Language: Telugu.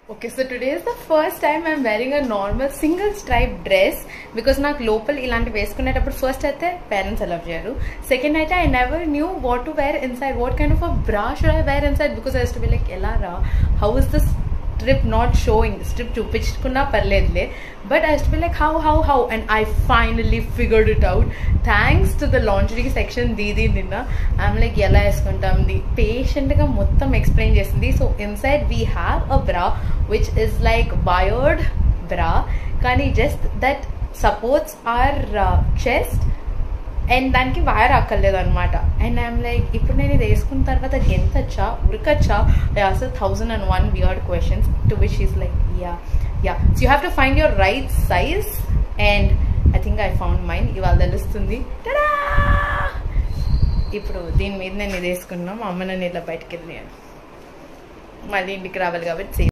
okay so today is the first time I'm wearing a normal single stripe dress because నాకు లోపల ఇలాంటి వేసుకునేటప్పుడు ఫస్ట్ అయితే పేరెంట్స్ అలవ్ చేయరు సెకండ్ అయితే I never knew what to wear inside what kind of a bra should I wear inside because I to be like ఎలా రా how is the strip not showing strip చూపించుకున్నా పర్లేదులే but I to be like how how how and I finally figured it out thanks to the lingerie section దీది నిన్న ఐఎమ్ లైక్ ఎలా వేసుకుంటాం ది పేషెంట్గా మొత్తం ఎక్స్ప్లెయిన్ చేసింది so inside we have a bra which is like బయోడ్ బ్రా కానీ just that supports our chest and దానికి వైర్ అక్కర్లేదు అనమాట అండ్ ఐఎమ్ లైక్ ఇప్పుడు నేను ఇది వేసుకున్న తర్వాత గెంతచ్చా ఉరకచ్చా అసలు thousand and one weird questions to which is like yeah yeah so you have to find your right size and I think I found mind ఇవాళ తెలుస్తుంది ఇప్పుడు దీని మీద నేను ఇది వేసుకున్నాం మా అమ్మ నన్ను ఇలా బయటకు వెళ్ళి మళ్ళీ ఇంటికి రావాలి కాబట్టి